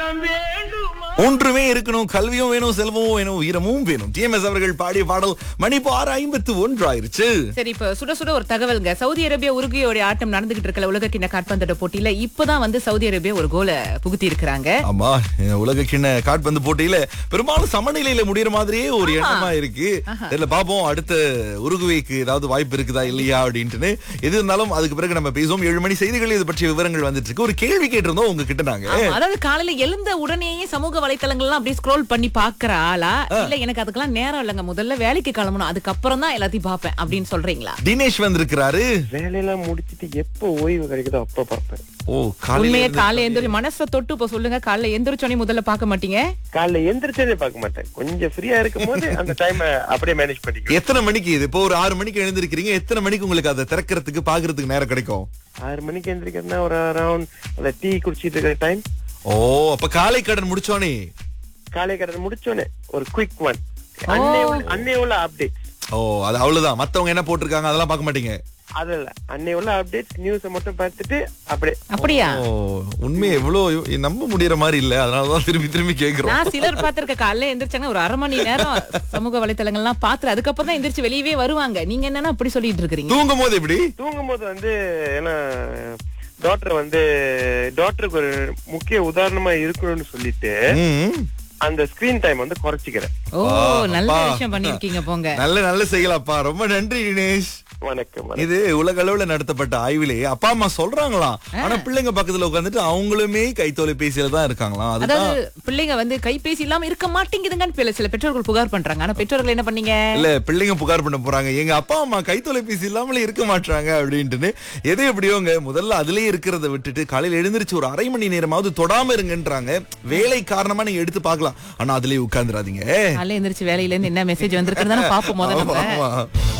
பணம் வேண்டுமா ஒன்றுமே இருக்கணும் கல்வியும் வேணும் செல்வமும் வேணும் வீரமும் வேணும் டிஎம்எஸ் அவர்கள் பாடிய பாடல் மணி இப்போ ஆறு ஐம்பத்து ஒன்று ஆயிருச்சு சரி இப்ப சுட சுட ஒரு தகவல்ங்க சவுதி அரேபியா உருகியோட ஆட்டம் நடந்துகிட்டு இருக்கல உலக கிண்ண காட்பந்தோட போட்டியில இப்பதான் வந்து சவுதி அரேபியா ஒரு கோலை புகுத்தி இருக்கிறாங்க ஆமா உலக கிண்ண காட்பந்து போட்டியில பெரும்பாலும் சமநிலையில முடியற மாதிரியே ஒரு எண்ணமா இருக்கு தெரியல பாப்போம் அடுத்த உருகுவேக்கு ஏதாவது வாய்ப்பு இருக்குதா இல்லையா அப்படின்ட்டு எது இருந்தாலும் அதுக்கு பிறகு நம்ம பேசுவோம் ஏழு மணி செய்திகள் இது பற்றிய விவரங்கள் வந்துட்டு இருக்கு ஒரு கேள்வி கேட்டிருந்தோம் உங்ககிட்ட நாங்க ஆமா, அதாவது காலையில எழுந்த உடனேயே சமூக வலைத்தளங்கள்லாம் அப்படியே ஸ்க்ரோல் பண்ணி பாக்குற ஆளா இல்ல எனக்கு அதுக்கெல்லாம் நேரம் இல்லைங்க முதல்ல வேலைக்கு கிளம்பணும் அதுக்கப்புறம் தான் எல்லாத்தையும் பாப்பேன் அப்படின்னு சொல்றீங்களா தினேஷ் வந்திருக்கிறாரு வேலையெல்லாம் முடிச்சிட்டு எப்போ ஓய்வு கிடைக்குதோ அப்ப பார்ப்பேன் ஓ காலையில உண்மையே இருந்து- காலைல எந்திரி மனசை தொட்டு இப்ப சொல்லுங்க காலைல எந்திரிச்சோனே முதல்ல பார்க்க மாட்டீங்க காலைல எந்திரிச்சதே பார்க்க மாட்டேன் கொஞ்சம் ஃப்ரீயா இருக்கும் போது அந்த டைம் அப்படியே மேனேஜ் பண்ணிக்குவேன் எத்தனை மணிக்கு இது இப்போ ஒரு ஆறு மணிக்கு எழுந்திருக்கிறீங்க எத்தனை மணிக்கு உங்களுக்கு அதை திறக்கிறதுக்கு பாக்குறதுக்கு நேரம் கிடைக்கும் ஆறு மணிக்கு எந்திரிக்கிறதுனா ஒரு அரௌண்ட் அந்த டீ குடிச்சிட்டு இருக்கிற டைம் ஓ அப்ப காலை கடன் முடிச்சோனே காலை கடன் முடிச்சோன்னே ஒரு குயிக் ஒன் அன்னை உள்ள அன்னை உள்ள அப்டேட் ஓ அது அவ்வளவுதான் மத்தவங்க என்ன போட்டிருக்காங்க அதெல்லாம் பார்க்க மாட்டீங்க அது இல்ல அன்னை உள்ள அப்டேட் நியூஸ மட்டும் பார்த்துட்டு அப்படியே அப்படியா ஓ உண்மையை எவ்வளவு நம்ப முடியற மாதிரி இல்ல அதனாலதான் திரும்பி திரும்பி கேக்குறோம் நான் சிலர் பார்த்திருக்க காலைல எந்திரிச்சாங்கன்னா ஒரு அரை மணி நேரம் சமூக வலைத்தளங்கள்லாம் பாத்துட்டு அதுக்கப்புறம் தான் எந்திரிச்சு வெளியவே வருவாங்க நீங்க என்னன்னா அப்படி சொல்லிட்டு இருக்கிறீங்க தூங்கும் போது எப்படி தூங்கும் போது வந்து ஏன்னா டாக்டர் வந்து டாக்டருக்கு ஒரு முக்கிய உதாரணமா இருக்கணும்னு சொல்லிட்டு ம். அந்த ஸ்கிரீன் டைம் வந்து குறைச்சிக்கிறேன் ஓ நல்ல அப்பா. விஷயம் பண்ணிருக்கீங்க போங்க நல்ல நல்ல செய்யலாப்பா ரொம்ப நன்றி தினேஷ் வணக்கம் வணக்கம். இது உலக அளவுல நடத்தப்பட்ட ஆய்விலே அப்பா அம்மா சொல்றாங்களாம் ஆனா பிள்ளைங்க பக்கத்துல உட்காந்துட்டு அவங்களுமே கை தொலைபேசியில தான் இருக்காங்களாம் அதுதான் அதாவது பிள்ளைங்க வந்து கைபேசி இல்லாம இருக்க மாட்டேங்குதுங்கன்னு பிள்ளை- சில பெற்றோர்கள் புகார் பண்றாங்க ஆனா பெற்றோர்கள் என்ன பண்ணீங்க இல்ல பிள்ளைங்க புகார் பண்ண போறாங்க எங்க அப்பா அம்மா கை தொலைபேசி இல்லாமலே இருக்க மாட்டாங்க அப்படின்ட்டுன்னு எது எப்படியோங்க முதல்ல அதுலயே இருக்கிறத விட்டுட்டு காலையில எழுந்திருச்சு ஒரு அரை மணி நேரமாவது தொடாம இருங்கன்றாங்க வேலை காரணமா நீங்க எடுத்து பார்க்கலாம் ஆனா அதுலயே உட்கார்ந்துராதீங்க காலையில எந்திரிச்சு வேலையில இருந்து என்ன மெசேஜ் வந்திருக்கிறதான பாப்போம் முதல்ல ஆமா, நம்ம ஆமா.